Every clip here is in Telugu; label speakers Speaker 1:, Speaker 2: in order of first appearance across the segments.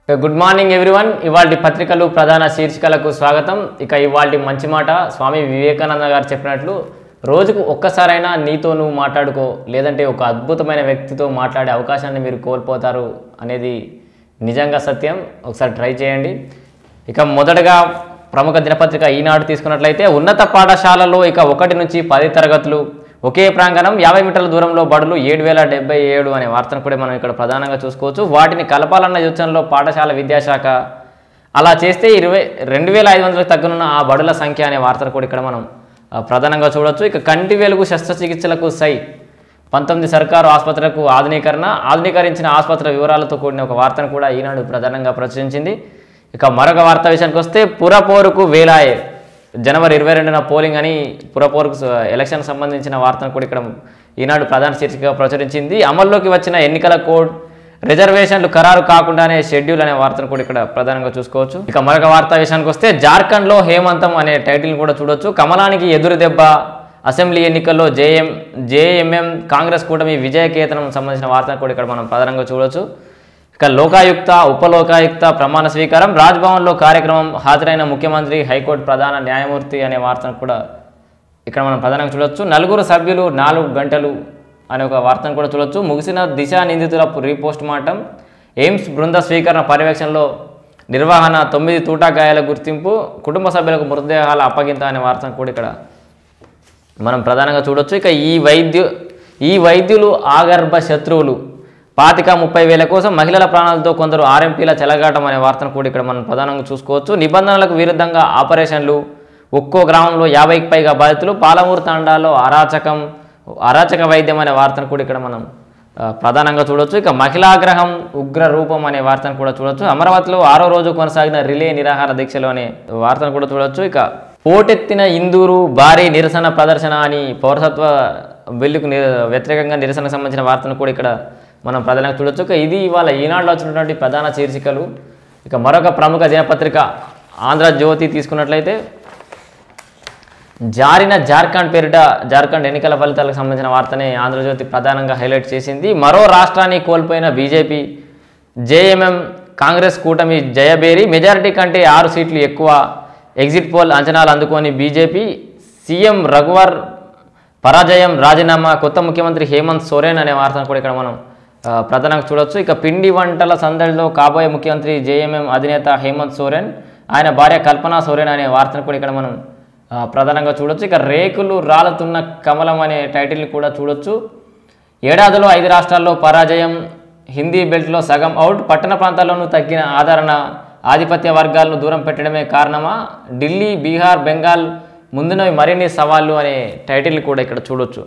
Speaker 1: గుడ్ మార్నింగ్ ఎవ్రీవన్ ఇవాళ పత్రికలు ప్రధాన శీర్షికలకు స్వాగతం ఇక ఇవాళ మంచి మాట స్వామి వివేకానంద గారు చెప్పినట్లు రోజుకు ఒక్కసారైనా నీతో నువ్వు మాట్లాడుకో లేదంటే ఒక అద్భుతమైన వ్యక్తితో మాట్లాడే అవకాశాన్ని మీరు కోల్పోతారు అనేది నిజంగా సత్యం ఒకసారి ట్రై చేయండి ఇక మొదటగా ప్రముఖ దినపత్రిక ఈనాడు తీసుకున్నట్లయితే ఉన్నత పాఠశాలలో ఇక ఒకటి నుంచి పది తరగతులు ఒకే ప్రాంగణం యాభై మీటర్ల దూరంలో బడులు ఏడు వేల డెబ్బై ఏడు అనే వార్తను కూడా మనం ఇక్కడ ప్రధానంగా చూసుకోవచ్చు వాటిని కలపాలన్న యోచనలో పాఠశాల విద్యాశాఖ అలా చేస్తే ఇరవై రెండు వేల ఐదు వందలకు తగ్గనున్న ఆ బడుల సంఖ్య అనే వార్తను కూడా ఇక్కడ మనం ఆ, ప్రధానంగా చూడొచ్చు ఇక కంటి వెలుగు శస్త్రచికిత్సలకు సై పంతొమ్మిది సర్కారు ఆసుపత్రులకు ఆధునీకరణ ఆధునీకరించిన ఆసుపత్రుల వివరాలతో కూడిన ఒక వార్తను కూడా ఈనాడు ప్రధానంగా ప్రచురించింది ఇక మరొక వార్త విషయానికి వస్తే పురపోరుకు వేలాయే జనవరి ఇరవై రెండున పోలింగ్ అని పురపోరుకు స- ఎలక్షన్ సంబంధించిన వార్తను కూడా ఇక్కడ ఈనాడు ప్రధాన శీర్షికగా ప్రచురించింది అమల్లోకి వచ్చిన ఎన్నికల కోడ్ రిజర్వేషన్లు ఖరారు కాకుండానే షెడ్యూల్ అనే వార్తను కూడా ఇక్కడ ప్రధానంగా చూసుకోవచ్చు ఇక మరొక వార్త విషయానికి వస్తే జార్ఖండ్లో హేమంతం అనే టైటిల్ కూడా చూడొచ్చు కమలానికి ఎదురు దెబ్బ అసెంబ్లీ ఎన్నికల్లో జేఎం జేఎంఎం కాంగ్రెస్ కూటమి విజయకేతనం సంబంధించిన వార్తను కూడా ఇక్కడ మనం ప్రధానంగా చూడొచ్చు ఇక లోకాయుక్త ఉపలోకాయుక్త ప్రమాణ స్వీకారం రాజ్భవన్లో కార్యక్రమం హాజరైన ముఖ్యమంత్రి హైకోర్టు ప్రధాన న్యాయమూర్తి అనే వార్తను కూడా ఇక్కడ మనం ప్రధానంగా చూడొచ్చు నలుగురు సభ్యులు నాలుగు గంటలు అనే ఒక వార్తను కూడా చూడొచ్చు ముగిసిన దిశ నిందితుల రీపోస్ట్ మార్టం ఎయిమ్స్ బృంద స్వీకరణ పర్యవేక్షణలో నిర్వహణ తొమ్మిది తూటా గాయాల గుర్తింపు కుటుంబ సభ్యులకు మృతదేహాల అప్పగింత అనే వార్తను కూడా ఇక్కడ మనం ప్రధానంగా చూడొచ్చు ఇక ఈ వైద్యు ఈ వైద్యులు ఆగర్భ శత్రువులు పాతిక ముప్పై వేల కోసం మహిళల ప్రాణాలతో కొందరు ఆర్ఎంపీల చెలగాటం అనే వార్తను కూడా ఇక్కడ మనం ప్రధానంగా చూసుకోవచ్చు నిబంధనలకు విరుద్ధంగా ఆపరేషన్లు ఒక్కో గ్రామంలో యాభైకి పైగా బాధితులు పాలమూరు తాండాలో అరాచకం అరాచక వైద్యం అనే వార్తను కూడా ఇక్కడ మనం ఆ, ప్రధానంగా చూడొచ్చు ఇక మహిళాగ్రహం ఉగ్ర రూపం అనే వార్తను కూడా చూడొచ్చు అమరావతిలో ఆరో రోజు కొనసాగిన రిలే నిరాహార దీక్షలో అనే వార్తను కూడా చూడొచ్చు ఇక పోటెత్తిన ఇందూరు భారీ నిరసన ప్రదర్శన అని పౌరసత్వ బిల్లుకు ని- వ్యతిరేకంగా నిరసనకు సంబంధించిన వార్తను కూడా ఇక్కడ మనం ప్రధానంగా చూడొచ్చు ఇక ఇది ఇవాళ ఈనాడులో వచ్చినటువంటి ప్రధాన శీర్షికలు ఇక మరొక ప్రముఖ దినపత్రిక ఆంధ్రజ్యోతి తీసుకున్నట్లయితే జారిన జార్ఖండ్ పేరిట జార్ఖండ్ ఎన్నికల ఫలితాలకు సంబంధించిన వార్తని ఆంధ్రజ్యోతి ప్రధానంగా హైలైట్ చేసింది మరో రాష్ట్రాన్ని కోల్పోయిన బీజేపీ జేఎంఎం కాంగ్రెస్ కూటమి జయబేరి మెజారిటీ కంటే ఆరు సీట్లు ఎక్కువ ఎగ్జిట్ పోల్ అంచనాలు అందుకొని బీజేపీ సీఎం రఘువర్ పరాజయం రాజీనామా కొత్త ముఖ్యమంత్రి హేమంత్ సోరెన్ అనే వార్తను కూడా ఇక్కడ మనం ఆ, ప్రధానంగా చూడొచ్చు ఇక పిండి వంటల సందడిలో కాబోయే ముఖ్యమంత్రి జేఎంఎం అధినేత హేమంత్ సోరెన్ ఆయన భార్య కల్పనా సోరెన్ అనే వార్తను కూడా ఇక్కడ మనం ఆ, ప్రధానంగా చూడొచ్చు ఇక రేకులు రాలుతున్న కమలం అనే టైటిల్ని కూడా చూడొచ్చు ఏడాదిలో ఐదు రాష్ట్రాల్లో పరాజయం హిందీ బెల్ట్లో సగం అవుట్ పట్టణ ప్రాంతాల్లోనూ తగ్గిన ఆదరణ ఆధిపత్య వర్గాలను దూరం పెట్టడమే కారణమా ఢిల్లీ బీహార్ బెంగాల్ ముందున్నవి మరిన్ని సవాళ్ళు అనే టైటిల్ కూడా ఇక్కడ చూడొచ్చు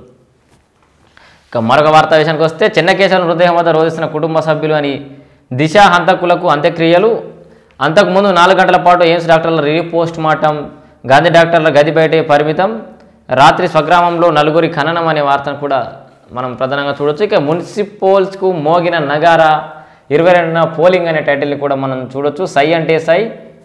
Speaker 1: ఇక మరొక వార్తా విషయానికి వస్తే చెన్నకేశ్వరం హృదయం వద్ద రోధిస్తున్న కుటుంబ సభ్యులు అని దిశ హంతకులకు అంత్యక్రియలు అంతకుముందు నాలుగు గంటల పాటు ఎయిమ్స్ డాక్టర్ల రిలీఫ్ పోస్ట్ మార్టం గాంధీ డాక్టర్ల గది బయటే పరిమితం రాత్రి స్వగ్రామంలో నలుగురి ఖననం అనే వార్తను కూడా మనం ప్రధానంగా చూడొచ్చు ఇక మున్సిపల్స్కు మోగిన నగారా ఇరవై రెండున పోలింగ్ అనే టైటిల్ని కూడా మనం చూడొచ్చు సై అంటే సై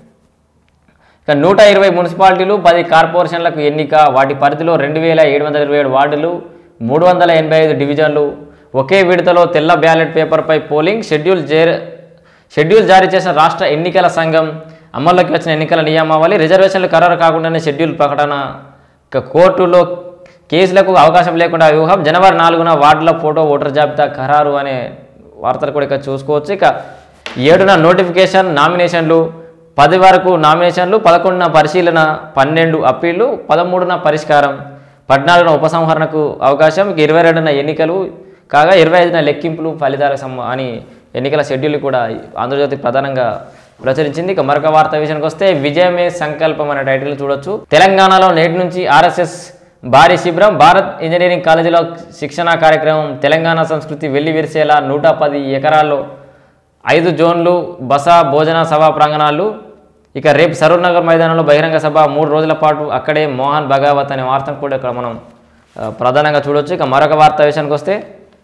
Speaker 1: ఇక నూట ఇరవై మున్సిపాలిటీలు పది కార్పొరేషన్లకు ఎన్నిక వాటి పరిధిలో రెండు వేల ఏడు వందల ఇరవై ఏడు వార్డులు మూడు వందల ఎనభై ఐదు డివిజన్లు ఒకే విడతలో తెల్ల బ్యాలెట్ పేపర్పై పోలింగ్ షెడ్యూల్ జేర్ షెడ్యూల్ జారీ చేసిన రాష్ట్ర ఎన్నికల సంఘం అమల్లోకి వచ్చిన ఎన్నికల నియమావళి రిజర్వేషన్లు ఖరారు కాకుండానే షెడ్యూల్ ప్రకటన ఇక కోర్టులో కేసులకు అవకాశం లేకుండా వ్యూహం జనవరి నాలుగున వార్డుల ఫోటో ఓటర్ జాబితా ఖరారు అనే వార్తలు కూడా ఇక్కడ చూసుకోవచ్చు ఇక ఏడున నోటిఫికేషన్ నామినేషన్లు పది వరకు నామినేషన్లు పదకొండున పరిశీలన పన్నెండు అప్పీళ్లు పదమూడున పరిష్కారం పద్నాలుగున ఉపసంహరణకు అవకాశం ఇక ఇరవై రెండున ఎన్నికలు కాగా ఇరవై ఐదున లెక్కింపులు ఫలితాలకు సంబ అని ఎన్నికల షెడ్యూల్ కూడా ఆంధ్రజ్యోతి ప్రధానంగా ప్రచురించింది ఇక మరొక వార్త విషయానికి వస్తే విజయమే సంకల్పం అనే టైటిల్ చూడొచ్చు తెలంగాణలో నేటి నుంచి ఆర్ఎస్ఎస్ భారీ శిబిరం భారత్ ఇంజనీరింగ్ కాలేజీలో శిక్షణా కార్యక్రమం తెలంగాణ సంస్కృతి వెళ్లి విరిసేలా నూట పది ఎకరాల్లో ఐదు జోన్లు బస భోజన సభా ప్రాంగణాలు ఇక రేపు సరూర్ నగర్ మైదానంలో బహిరంగ సభ మూడు రోజుల పాటు అక్కడే మోహన్ భగావత్ అనే వార్తను కూడా ఇక్కడ మనం ఆ, ప్రధానంగా చూడొచ్చు ఇక మరొక వార్త విషయానికి వస్తే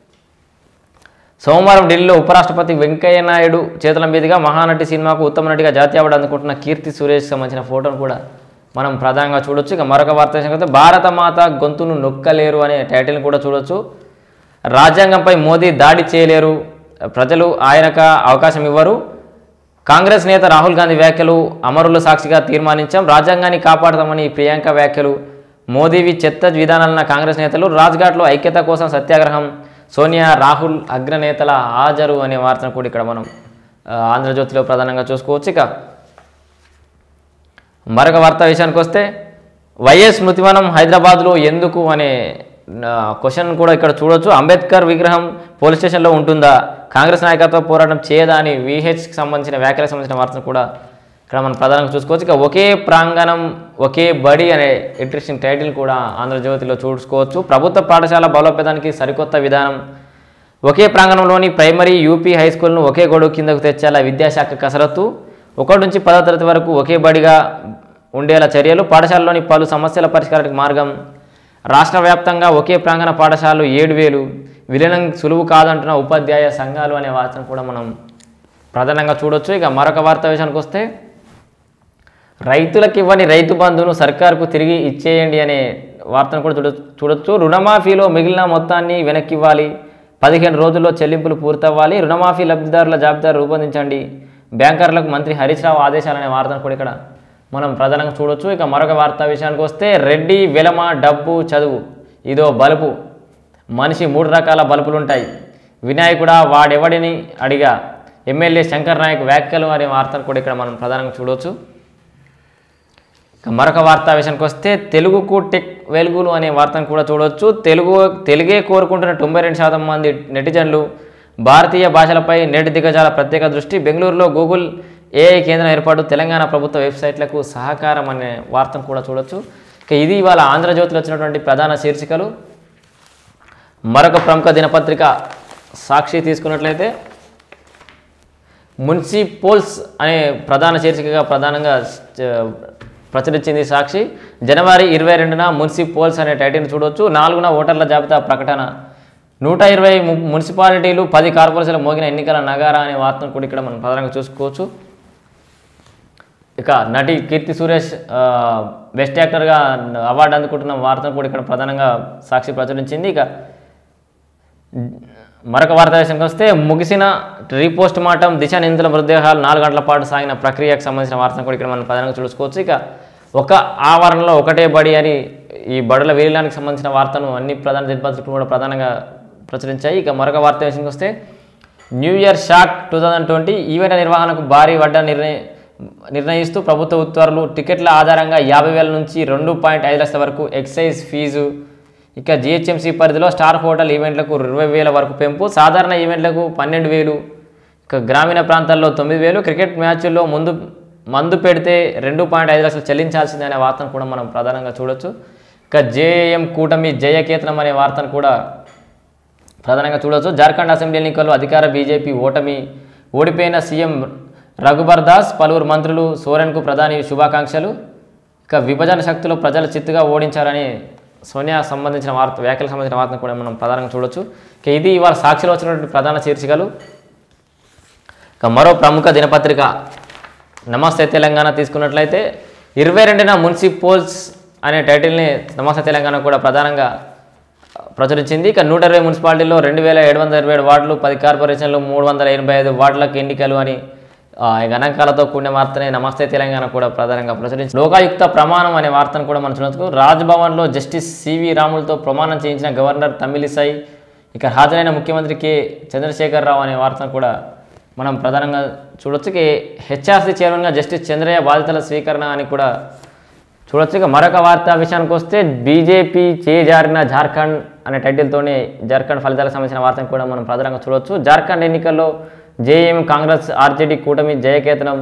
Speaker 1: సోమవారం ఢిల్లీలో ఉపరాష్ట్రపతి వెంకయ్య నాయుడు చేతుల మీదుగా మహానటి సినిమాకు ఉత్తమ నటిగా జాతీయ అవార్డు అందుకుంటున్న కీర్తి సురేష్ సంబంధించిన ఫోటోను కూడా మనం ప్రధానంగా చూడొచ్చు ఇక మరొక వార్త విషయానికి వస్తే భారత మాత గొంతును నొక్కలేరు అనే టైటిల్ని కూడా చూడొచ్చు రాజ్యాంగంపై మోదీ దాడి చేయలేరు ప్రజలు ఆయనక అవకాశం ఇవ్వరు కాంగ్రెస్ నేత రాహుల్ గాంధీ వ్యాఖ్యలు అమరుల సాక్షిగా తీర్మానించాం రాజ్యాంగాన్ని కాపాడతామని ప్రియాంక వ్యాఖ్యలు మోదీవి చెత్త విధానాలన్న కాంగ్రెస్ నేతలు రాజ్ఘాట్లో ఐక్యత కోసం సత్యాగ్రహం సోనియా రాహుల్ అగ్రనేతల హాజరు అనే వార్తను కూడా ఇక్కడ మనం ఆ, ఆంధ్రజ్యోతిలో ప్రధానంగా చూసుకోవచ్చు ఇక మరొక వార్త విషయానికి వస్తే వైఎస్ స్మృతివనం హైదరాబాద్లో ఎందుకు అనే క్వశ్చన్ కూడా ఇక్కడ చూడొచ్చు అంబేద్కర్ విగ్రహం పోలీస్ స్టేషన్లో ఉంటుందా కాంగ్రెస్ నాయకత్వ పోరాటం చేయదా అని విహెచ్కి సంబంధించిన వ్యాఖ్యలకు సంబంధించిన వార్తను కూడా ఇక్కడ మనం ప్రధానంగా చూసుకోవచ్చు ఇక ఒకే ప్రాంగణం ఒకే బడి అనే ఇంట్రెస్టింగ్ టైటిల్ కూడా ఆంధ్రజ్యోతిలో చూసుకోవచ్చు ప్రభుత్వ పాఠశాల బలోపేతానికి సరికొత్త విధానం ఒకే ప్రాంగణంలోని ప్రైమరీ యూపీ హై స్కూల్ను ఒకే గొడుగు కిందకు తెచ్చేలా విద్యాశాఖ కసరత్తు ఒకటి నుంచి పదో తరగతి వరకు ఒకే బడిగా ఉండేలా చర్యలు పాఠశాలలోని పలు సమస్యల పరిష్కారానికి మార్గం రాష్ట్ర వ్యాప్తంగా ఒకే ప్రాంగణ పాఠశాలలు ఏడు వేలు విలీనం సులువు కాదంటున్న ఉపాధ్యాయ సంఘాలు అనే వార్తను కూడా మనం ప్రధానంగా చూడొచ్చు ఇక మరొక వార్త విషయానికి వస్తే రైతులకు ఇవ్వని రైతు బంధును సర్కారుకు తిరిగి ఇచ్చేయండి అనే వార్తను కూడా చూడ చూడొచ్చు రుణమాఫీలో మిగిలిన మొత్తాన్ని వెనక్కి ఇవ్వాలి పదిహేను రోజుల్లో చెల్లింపులు పూర్తవ్వాలి రుణమాఫీ లబ్ధిదారుల జాబితా రూపొందించండి బ్యాంకర్లకు మంత్రి హరీష్ రావు ఆదేశాలనే వార్తను కూడా ఇక్కడ మనం ప్రధానంగా చూడొచ్చు ఇక మరొక వార్త విషయానికి వస్తే రెడ్డి వెలమ డబ్బు చదువు ఇదో బలుపు మనిషి మూడు రకాల బలుపులు ఉంటాయి వినాయకుడా వాడెవడిని అడిగా ఎమ్మెల్యే శంకర్ నాయక్ వ్యాఖ్యలు అనే వార్తను కూడా ఇక్కడ మనం ప్రధానంగా చూడవచ్చు ఇక మరొక వార్త విషయానికి వస్తే తెలుగుకు టెక్ వెలుగులు అనే వార్తను కూడా చూడవచ్చు తెలుగు తెలుగే కోరుకుంటున్న తొంభై రెండు శాతం మంది నెటిజన్లు భారతీయ భాషలపై నేటి దిగజాల ప్రత్యేక దృష్టి బెంగళూరులో గూగుల్ ఏఐ కేంద్రం ఏర్పాటు తెలంగాణ ప్రభుత్వ వెబ్సైట్లకు సహకారం అనే వార్తను కూడా చూడొచ్చు ఇక ఇది ఇవాళ ఆంధ్రజ్యోతిలో వచ్చినటువంటి ప్రధాన శీర్షికలు మరొక ప్రముఖ దినపత్రిక సాక్షి తీసుకున్నట్లయితే మున్సిపోల్స్ అనే ప్రధాన శీర్షికగా ప్రధానంగా చ- ప్రచురించింది సాక్షి జనవరి ఇరవై రెండున మున్సిపోల్స్ అనే టైటిల్ చూడవచ్చు నాలుగున ఓటర్ల జాబితా ప్రకటన నూట ఇరవై ము- మున్సిపాలిటీలు పది కార్పొరేషన్లు మోగిన ఎన్నికల నగారా అనే వార్తను కూడా ఇక్కడ మనం ప్రధానంగా చూసుకోవచ్చు ఇక నటి కీర్తి సురేష్ ఆ, బెస్ట్ యాక్టర్గా అవార్డు అందుకుంటున్న వార్తను కూడా ఇక్కడ ప్రధానంగా సాక్షి ప్రచురించింది ఇక మరొక వార్త విషయానికి వస్తే ముగిసిన రీపోస్ట్ మార్టం దిశ నిందితుల మృతదేహాలు నాలుగు గంటల పాటు సాగిన ప్రక్రియకు సంబంధించిన వార్తను కూడా ఇక్కడ మనం ప్రధానంగా చూసుకోవచ్చు ఇక ఒక ఆవరణలో ఒకటే బడి అని ఈ బడుల వీలానికి సంబంధించిన వార్తను అన్ని ప్రధాన దినపత్రికలు కూడా ప్రధానంగా ప్రచురించాయి ఇక మరొక వార్త విషయానికి వస్తే new year shock two thousand twenty event నిర్వహణకు భారీ వడ్డ నిర్ణయ నిర్ణయిస్తూ ప్రభుత్వ ఉత్తర్వులు టికెట్ల ఆధారంగా యాభై వేల నుంచి రెండు పాయింట్ ఐదు లక్షల వరకు ఎక్సైజ్ ఫీజు ఇక జిహెచ్ఎంసీ పరిధిలో స్టార్ హోటల్ ఈవెంట్లకు ఇరవై వేల వరకు పెంపు సాధారణ ఈవెంట్లకు పన్నెండు వేలు ఇక గ్రామీణ ప్రాంతాల్లో తొమ్మిది వేలు క్రికెట్ మ్యాచ్ల్లో ముందు మందు పెడితే రెండు పాయింట్ ఐదు లక్షలు చెల్లించాల్సిందే అనే వార్తను కూడా మనం ప్రధానంగా చూడొచ్చు ఇక జేఏఎం కూటమి జయకేతనం అనే వార్తను కూడా ప్రధానంగా చూడవచ్చు జార్ఖండ్ అసెంబ్లీ ఎన్నికల్లో అధికార బీజేపీ ఓటమి ఓడిపోయిన సీఎం రఘుబర్ దాస్ పలువురు మంత్రులు సోరెన్కు ప్రధాని శుభాకాంక్షలు ఇక విభజన శక్తులు ప్రజల చిత్తుగా ఓడించారని సోనియా సంబంధించిన వార్త వ్యాఖ్యలకు సంబంధించిన వార్తను కూడా మనం ప్రధానంగా చూడొచ్చు ఇక ఇది ఇవాళ సాక్షిలో వచ్చినటువంటి ప్రధాన శీర్షికలు ఇక మరో ప్రముఖ దినపత్రిక నమస్తే తెలంగాణ తీసుకున్నట్లయితే ఇరవై రెండున మున్సిపోల్స్ అనే టైటిల్ని నమస్తే తెలంగాణ కూడా ప్రధానంగా ప్రచురించింది ఇక నూట ఇరవై మున్సిపాలిటీల్లో రెండు వేల ఏడు వందల ఇరవై ఏడు వార్డులు పది కార్పొరేషన్లు మూడు వందల ఎనభై ఐదు వార్డులకు ఎన్నికలు అని ఆ, ఈ గణాంకాలతో కూడిన వార్తనే నమస్తే తెలంగాణ కూడా ప్రధానంగా ప్రచురించింది లోకాయుక్త ప్రమాణం అనే వార్తను కూడా మనం చూడవచ్చు రాజ్భవన్లో జస్టిస్ సివి రాములతో ప్రమాణం చేయించిన గవర్నర్ తమిళిసై ఇక హాజరైన ముఖ్యమంత్రి కె చంద్రశేఖర్ రావు అనే వార్తను కూడా మనం ప్రధానంగా చూడొచ్చు ఇక హెచ్ఆర్సీ చైర్మన్గా జస్టిస్ చంద్రయ్య బాధితుల స్వీకరణ అని కూడా చూడొచ్చు ఇక మరొక వార్త విషయానికి వస్తే బీజేపీ చేజారిన జార్ఖండ్ అనే టైటిల్తోనే జార్ఖండ్ ఫలితాలకు సంబంధించిన వార్తను కూడా మనం ప్రధానంగా చూడొచ్చు జార్ఖండ్ ఎన్నికల్లో జేఎం కాంగ్రెస్ ఆర్జేడీ కూటమి జయకేతనం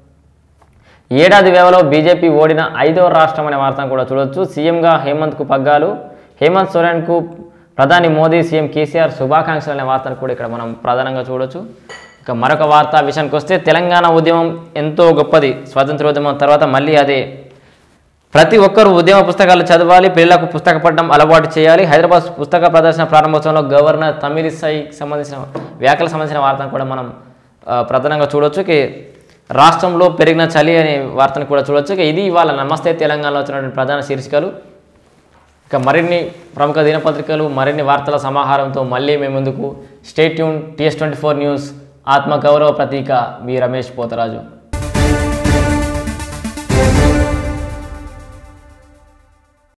Speaker 1: ఏడాది వ్యవలో బీజేపీ ఓడిన ఐదవ రాష్ట్రం అనే వార్తను కూడా చూడొచ్చు సీఎంగా హేమంత్కు పగ్గాలు హేమంత్ సోరెన్కు ప్రధాని మోదీ సీఎం కేసీఆర్ శుభాకాంక్షలు అనే వార్తను కూడా ఇక్కడ మనం ప్రధానంగా చూడొచ్చు ఇక మరొక వార్త విషయానికి వస్తే తెలంగాణ ఉద్యమం ఎంతో గొప్పది స్వాతంత్రోద్యమం తర్వాత మళ్ళీ అదే ప్రతి ఒక్కరూ ఉద్యమ పుస్తకాలు చదవాలి పిల్లలకు పుస్తక పఠనం అలవాటు చేయాలి హైదరాబాద్ పుస్తక ప్రదర్శన ప్రారంభోత్సవంలో గవర్నర్ తమిళిసైకి సంబంధించిన వ్యాఖ్యలకు సంబంధించిన వార్తను కూడా మనం ఆ, ప్రధానంగా చూడొచ్చు ఇక రాష్ట్రంలో పెరిగిన చలి అనే వార్తను కూడా చూడొచ్చు ఇక ఇది ఇవాళ నమస్తే తెలంగాణలో వచ్చినటువంటి ప్రధాన శీర్షికలు ఇక మరిన్ని ప్రముఖ దినపత్రికలు మరిన్ని వార్తల సమాహారంతో మళ్ళీ మేము ముందుకు state tune TS twenty four news ఆత్మగౌరవ ప్రతీక వి రమేష్ పోతరాజు